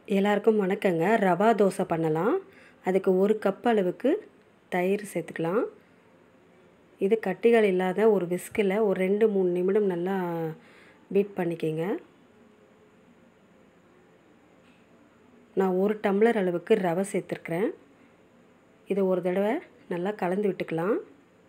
எல்லாருக்கும் வணக்கங்க ரவா தோசை பண்ணலாம் அதுக்கு ஒரு கப் அளவுக்கு தயிர் சேர்த்துக்கலாம் இது கட்டிகள் இல்லாத ஒரு விஸ்கில் ஒரு ரெண்டு மூணு நிமிடம் நல்லா பீட் பண்ணிக்கங்க நான் ஒரு டம்ளர் அளவுக்கு ரவை சேர்த்துருக்குறேன் இதை ஒரு தடவை நல்லா கலந்து விட்டுக்கலாம்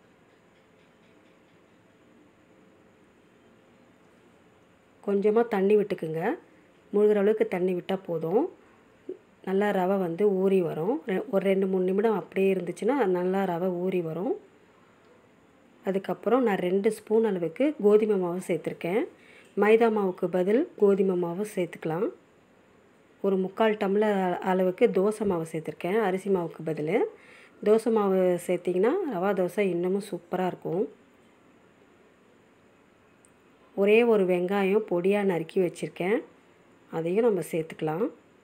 கொஞ்சமாக தண்ணி விட்டுக்குங்க முழுகிற அளவுக்கு தண்ணி விட்டால் போதும் நல்லா ரவை வந்து ஊறி வரும் ஒரு ரெண்டு மூணு நிமிடம் அப்படியே இருந்துச்சுன்னா நல்லா ரவை ஊறி வரும் அதுக்கப்புறம் நான் ரெண்டு ஸ்பூன் அளவுக்கு கோதுமை மாவு சேர்த்துருக்கேன் மைதா மாவுக்கு பதில் கோதுமை மாவு சேர்த்துக்கலாம் ஒரு முக்கால் டம்ளர் அளவுக்கு தோசை மாவு சேர்த்துருக்கேன் அரிசி மாவுக்கு பதில் தோசை மாவு சேர்த்திங்கன்னா ரவா தோசை இன்னமும் சூப்பராக இருக்கும் ஒரே ஒரு வெங்காயம் பொடியாக நறுக்கி வச்சுருக்கேன் அதையும் நம்ம சேர்த்துக்கலாம்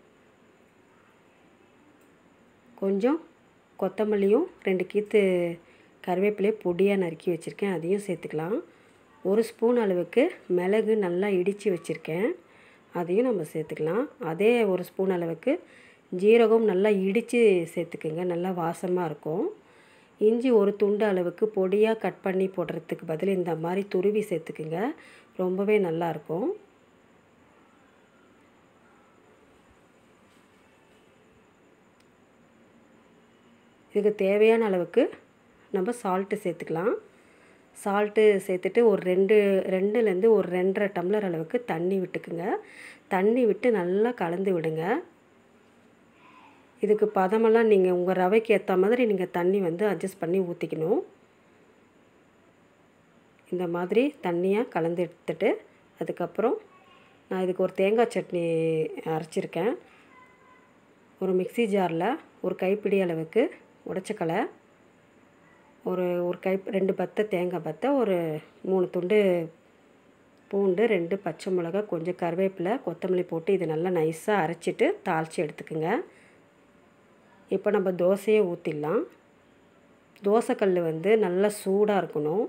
கொஞ்சம் கொத்தமல்லியும் ரெண்டு கீத்து கருவேப்பிலையும் பொடியாக நறுக்கி வச்சுருக்கேன் அதையும் சேர்த்துக்கலாம் ஒரு ஸ்பூன் அளவுக்கு மிளகு நல்லா இடித்து வச்சுருக்கேன் அதையும் நம்ம சேர்த்துக்கலாம் அதே ஒரு ஸ்பூன் அளவுக்கு ஜீரகம் நல்லா இடித்து சேர்த்துக்குங்க நல்லா வாசமாக இருக்கும் இஞ்சி ஒரு துண்டு அளவுக்கு பொடியாக கட் பண்ணி போடுறதுக்கு பதில் இந்த மாதிரி துருவி சேர்த்துக்குங்க ரொம்பவே நல்லாயிருக்கும் இதுக்கு தேவையான அளவுக்கு நம்ம சால்ட்டு சேர்த்துக்கலாம் சால்ட்டு சேர்த்துட்டு ஒரு ரெண்டு ரெண்டுலேருந்து ஒரு ரெண்டரை டம்ளர் அளவுக்கு தண்ணி விட்டுக்குங்க தண்ணி விட்டு நல்லா கலந்து விடுங்க இதுக்கு பதமெல்லாம் நீங்கள் உங்கள் ரவைக்கு ஏற்ற மாதிரி நீங்கள் தண்ணி வந்து அட்ஜஸ்ட் பண்ணி ஊற்றிக்கணும் இந்த மாதிரி தண்ணியாக கலந்து எடுத்துட்டு அதுக்கப்புறம் நான் இதுக்கு ஒரு தேங்காய் சட்னி அரைச்சிருக்கேன் ஒரு மிக்சி ஜாரில் ஒரு கைப்பிடி அளவுக்கு உடச்சக்கலை ஒரு ஒரு கை ரெண்டு பத்தை தேங்காய் பத்தை ஒரு மூணு துண்டு பூண்டு ரெண்டு பச்சை மிளகா கொஞ்சம் கருவேப்பிலை கொத்தமல்லி போட்டு இது நல்லா நைஸாக அரைச்சிட்டு தாளித்து எடுத்துக்குங்க இப்போ நம்ம தோசையை ஊற்றிடலாம் தோசைக்கல் வந்து நல்லா சூடாக இருக்கணும்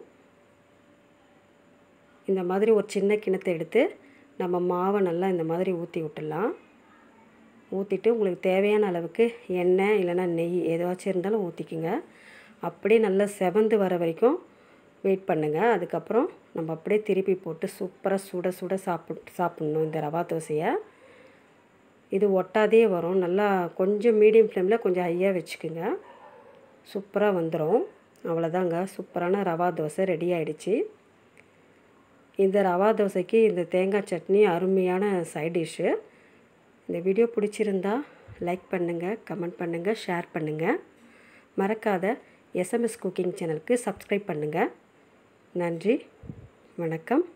இந்த மாதிரி ஒரு சின்ன கிணத்தை எடுத்து நம்ம மாவை நல்லா இந்த மாதிரி ஊற்றி விட்டுடலாம் ஊற்றிட்டு உங்களுக்கு தேவையான அளவுக்கு எண்ணெய் இல்லைன்னா நெய் ஏதாச்சும் இருந்தாலும் ஊற்றிக்குங்க அப்படியே நல்லா செவந்து வர வரைக்கும் வெயிட் பண்ணுங்கள் அதுக்கப்புறம் நம்ம அப்படியே திருப்பி போட்டு சூப்பராக சுட சுட சாப்பிட் சாப்பிட்ணும் இந்த ரவா தோசையை இது ஒட்டாதே வரும் நல்லா கொஞ்சம் மீடியம் ஃப்ளேமில் கொஞ்சம் ஹையாக வச்சுக்குங்க சூப்பராக வந்துடும் அவ்வளோதாங்க சூப்பரான ரவா தோசை ரெடி ஆகிடுச்சு இந்த ரவா தோசைக்கு இந்த தேங்காய் சட்னி அருமையான சைட் டிஷ்ஷு இந்த வீடியோ பிடிச்சிருந்தா லைக் பண்ணுங்கள் கமெண்ட் பண்ணுங்கள் ஷேர் பண்ணுங்கள் மறக்காத எஸ்எம்எஸ் குக்கிங் சேனலுக்கு சப்ஸ்கிரைப் பண்ணுங்கள் நன்றி வணக்கம்